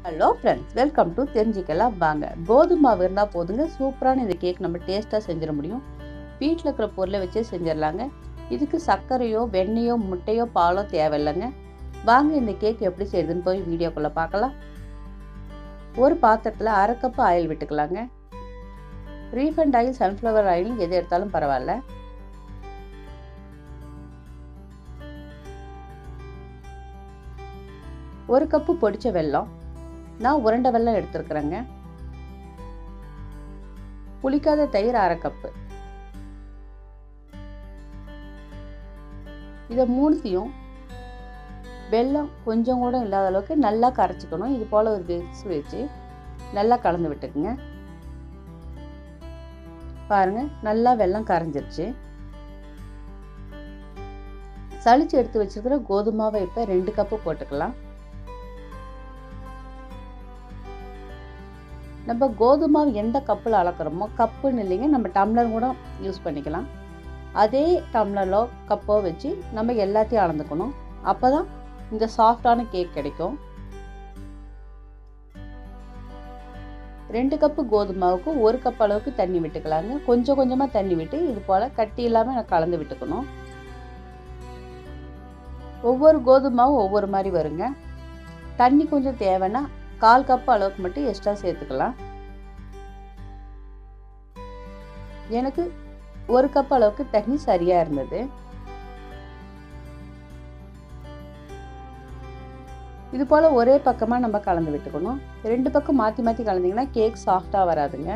hello friends welcome to தெரிஞ்சிக்கலாம் வாங்க கோதுமை மாவு இருந்தால் போதுங்க சூப்பரான இந்த கேக் நம்ம டேஸ்ட்டாக செஞ்சிட முடியும் வீட்டில் இருக்கிற பொருளை வச்சே செஞ்சிடலாங்க இதுக்கு சர்க்கரையோ வெண்ணெயோ முட்டையோ பாலோ தேவையில்லைங்க வாங்க இந்த கேக் எப்படி செய்யுதுன்னு போய் வீடியோக்குள்ளே பார்க்கலாம் ஒரு பாத்திரத்தில் அரை கப் ஆயில் விட்டுக்கலாங்க ரீஃபண்ட் ஆயில் சன்ஃப்ளவர் ஆயில் எது எடுத்தாலும் பரவாயில்ல ஒரு கப்பு பொடிச்ச வெல்லம் நான் உருண்டை வெல்லம் எடுத்துருக்குறேங்க புளிக்காத தயிர் அரை கப்பு இதை மூணுத்தையும் வெல்லம் கொஞ்சம் கூட இல்லாத அளவுக்கு நல்லா கரைச்சிக்கணும் இது போல் ஒரு விக்ஸ் வச்சு நல்லா கலந்து விட்டுக்குங்க பாருங்க நல்லா வெல்லம் கரைஞ்சிருச்சு சளிச்சு எடுத்து வச்சிருக்கிற கோதுமாவை இப்போ ரெண்டு கப்பு போட்டுக்கலாம் நம்ம கோதுமாவை எந்த கப்பில் அளக்குறோமோ கப்புன்னு இல்லைங்க நம்ம டம்ளர் கூட யூஸ் பண்ணிக்கலாம் அதே டம்ளரோ கப்போ வச்சு நம்ம எல்லாத்தையும் அளந்துக்கணும் அப்போ தான் இந்த சாஃப்டான கேக் கிடைக்கும் ரெண்டு கப்பு கோதுமாவுக்கு ஒரு கப் அளவுக்கு தண்ணி விட்டுக்கலாங்க கொஞ்சம் கொஞ்சமாக தண்ணி விட்டு இது போல் கட்டி இல்லாமல் கலந்து விட்டுக்கணும் ஒவ்வொரு கோதுமாவும் ஒவ்வொரு மாதிரி வருங்க தண்ணி கொஞ்சம் தேவைன்னா கால் கப் அளவுக்கு மட்டும் எக்ஸ்ட்ரா சேர்த்துக்கலாம் எனக்கு ஒரு கப் அளவுக்கு தண்ணி சரியா இருந்தது இது போல ஒரே பக்கமா நம்ம கலந்து விட்டுக்கணும் ரெண்டு பக்கம் மாத்தி மாத்தி கலந்தீங்கன்னா கேக் சாஃப்டா வராதுங்க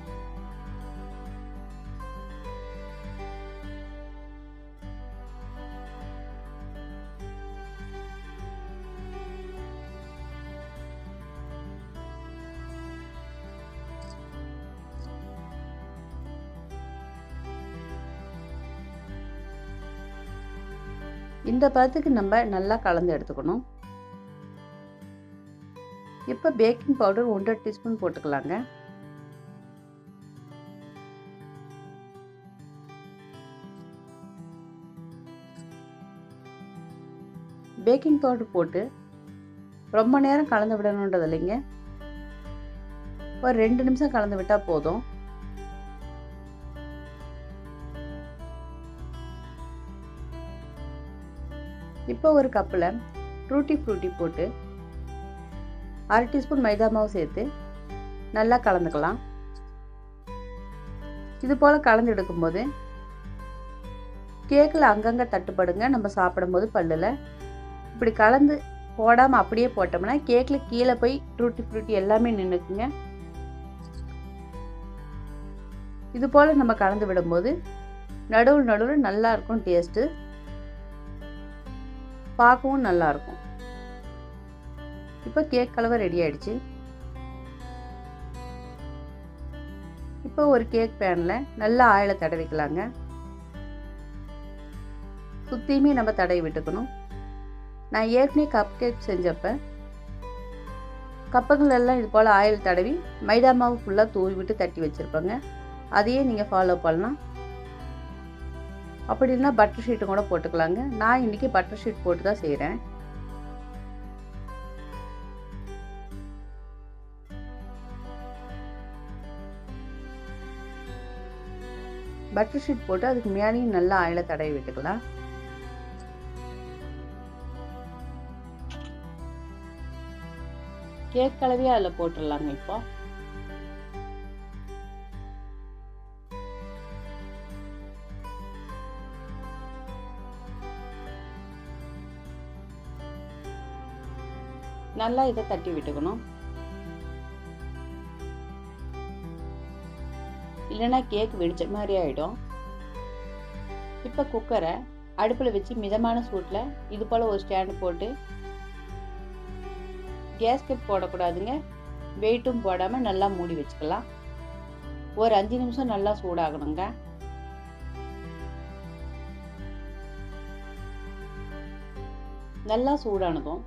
இந்த பதத்துக்கு நம்ம நல்லா கலந்து எடுத்துக்கணும் இப்போ பேக்கிங் பவுடர் ஒன்றரை டீஸ்பூன் போட்டுக்கலாங்க பேக்கிங் பவுடர் போட்டு ரொம்ப நேரம் கலந்து விடணுன்றது இல்லைங்க ஒரு ரெண்டு நிமிஷம் கலந்து விட்டால் போதும் இப்போ ஒரு கப்பில் ஃப்ரூட்டி ஃப்ரூட்டி போட்டு அரை டீஸ்பூன் மைதா மாவு சேர்த்து நல்லா கலந்துக்கலாம் இது போல் கலந்து எடுக்கும்போது கேக்கில் அங்கங்கே தட்டுப்படுங்க நம்ம சாப்பிடும்போது பல்லில் இப்படி கலந்து போடாமல் அப்படியே போட்டோம்னா கேக்கில் கீழே போய் ஃப்ரூட்டி ஃப்ரூட்டி எல்லாமே நின்றுக்குங்க இது போல் நம்ம கலந்து விடும்போது நடுவில் நடுவில் நல்லா இருக்கும் டேஸ்ட்டு பார்க்கவும் நல்லாயிருக்கும் இப்போ கேக் கலவை ரெடி ஆயிடுச்சு இப்போ ஒரு கேக் பேனில் நல்லா ஆயிலை தடவிக்கலாங்க சுற்றியுமே நம்ம தடவி விட்டுக்கணும் நான் ஏற்கனவே கப் கேக் செஞ்சப்ப கப்பங்கள் எல்லாம் இது போல் ஆயில் தடவி மைதா மாவு ஃபுல்லாக தூவி விட்டு தட்டி வச்சுருப்பேங்க அதையே நீங்கள் ஃபாலோ பண்ணலாம் அப்படி இல்லைனா பட்டர் ஷீட்டு கூட போட்டுக்கலாங்க நான் இன்றைக்கி பட்டர் ஷீட் போட்டு தான் செய்கிறேன் பட்டர் ஷீட் போட்டு அதுக்கு மேலேயும் நல்லா ஆயில தடவி விட்டுக்கலாம் கேக் கலவையே அதில் போட்டுடலாங்க இப்போ நல்லா இதை தட்டி விட்டுக்கணும் இல்லைன்னா கேக் வெடிச்ச மாதிரி ஆகிடும் இப்போ குக்கரை அடுப்பில் வச்சு மிதமான சூட்டில் இது போல் ஒரு ஸ்டாண்டு போட்டு கேஸ்கெட் போடக்கூடாதுங்க வெயிட்டும் போடாமல் நல்லா மூடி வச்சுக்கலாம் ஒரு அஞ்சு நிமிஷம் நல்லா சூடாகணுங்க நல்லா சூடானதும்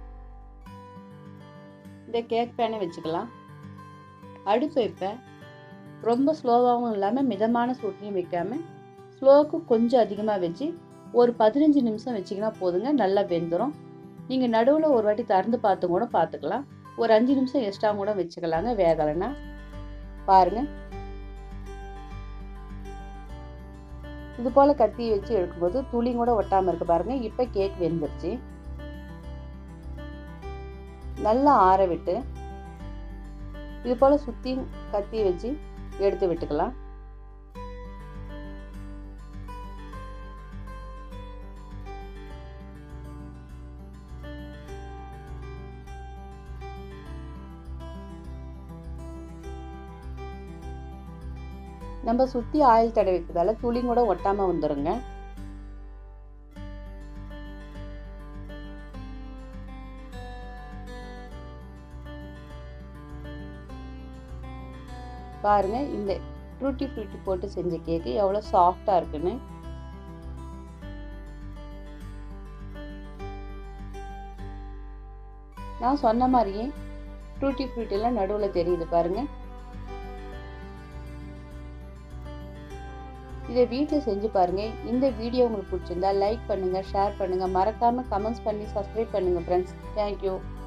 இந்த கேக் பேனை வச்சுக்கலாம் அடுப்பு இப்போ ரொம்ப ஸ்லோவாகவும் இல்லாமல் மிதமான சூட்லையும் வைக்காமல் ஸ்லோவுக்கு கொஞ்சம் அதிகமாக வச்சு ஒரு பதினஞ்சு நிமிஷம் வச்சிங்கன்னா போதுங்க நல்லா வெந்துடும் நீங்கள் நடுவில் ஒரு வாட்டி திறந்து பார்த்து கூட பார்த்துக்கலாம் ஒரு அஞ்சு நிமிஷம் எக்ஸ்ட்ரா கூட வச்சுக்கலாங்க வேகலைன்னா பாருங்க இது போல் கத்தி வச்சு எடுக்கும்போது துளி கூட ஒட்டாமல் இருக்கு பாருங்க இப்போ கேக் வெந்துருச்சு நல்லா ஆற விட்டு இது போல் சுற்றி கத்தி வச்சு எடுத்து விட்டுக்கலாம் நம்ம சுற்றி ஆயில் தடவை வைக்கிறதால துளி கூட ஒட்டாமல் வந்துடுங்க பாருங்க இந்த ஃப்ரூட்டி ஃப்ரூட்டி போட்டு செஞ்ச கேக்கு எவ்வளோ சாஃப்டாக இருக்குன்னு நான் சொன்ன மாதிரியே ஃப்ரூட்டி ஃப்ரூட்டிலாம் நடுவில் தெரியுது பாருங்க இதை வீட்டில் செஞ்சு பாருங்க இந்த வீடியோ உங்களுக்கு பிடிச்சிருந்தா லைக் பண்ணுங்க ஷேர் பண்ணுங்க மறக்காம கமெண்ட்ஸ் பண்ணி சப்ஸ்கிரைப் பண்ணுங்க ஃப்ரெண்ட்ஸ் தேங்க்யூ